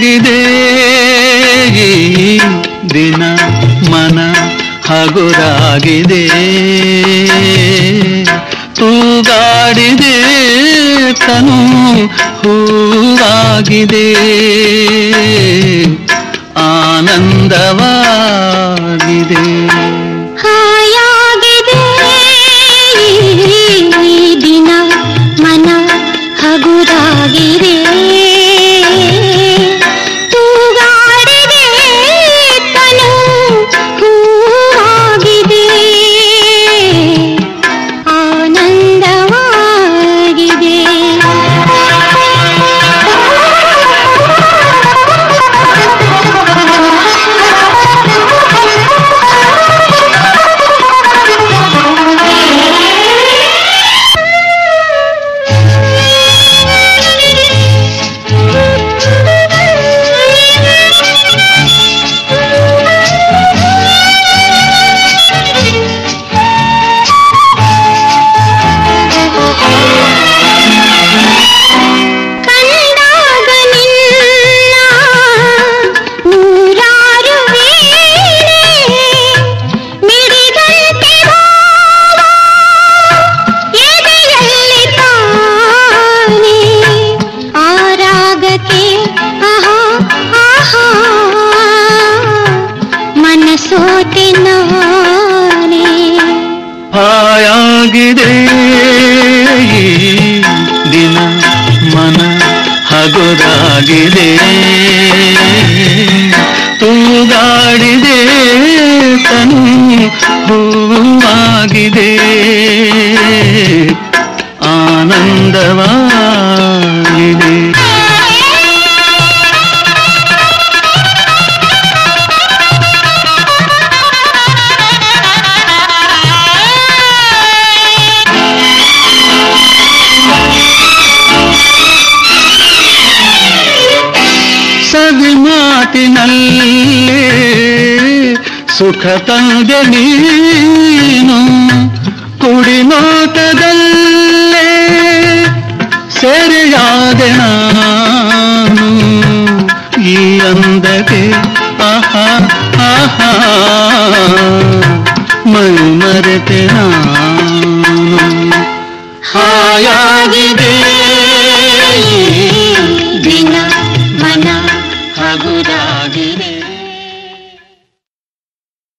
ತೂಗಾಡಿದೆ ಈ ದಿನ ಮನ ಹಗುರಾಗಿದೆ ತೂಗಾಡಿದೆ ತನು ಹೂವಾಗಿದೆ ಆನಂದವಾಗಿದೆ ಹಾಯಾಗಿದೆ ಈ ದಿನ ಮನ ಹಗುರಾಗಿದೆ ತೂಗಾಡಿದೆ ತನು ಹೂವಾಗಿದೆ ಆನಂದವಾಗಿದೆ ಕಂಡಾಗ ನಿನ್ನ ನೂರಾರು ವೇಳೆ ಮಿಡಿದಂತೆ ಭಾವ ಎದೆಯಲ್ಲಿ ತಾನೇ ಆರಾಗಕ್ಕೆ ಆಹಾ ಆಹಾ ಮನಸೋತೆ ನಾನೇ ಹಾಯಾಗಿದೆ ಈ ದಿನ ಮನ ಹಗುರಾಗಿದೆ ತೂಗಾಡಿದೆ ತನು ಹೂವಾಗಿದೆ ಆನಂದವಾಗಿದೆ ಸವಿ ಮಾತಿನಲ್ಲೇ ಸುಖ ತಂದೆ ನೀನು ಕುಡಿ ನೋಟದಲ್ಲೇ ಸೆರೆಯಾದೆ ನಾನು ಈ ಅಂದಕ್ಕೆ ಆಹಾ ಆಹಾ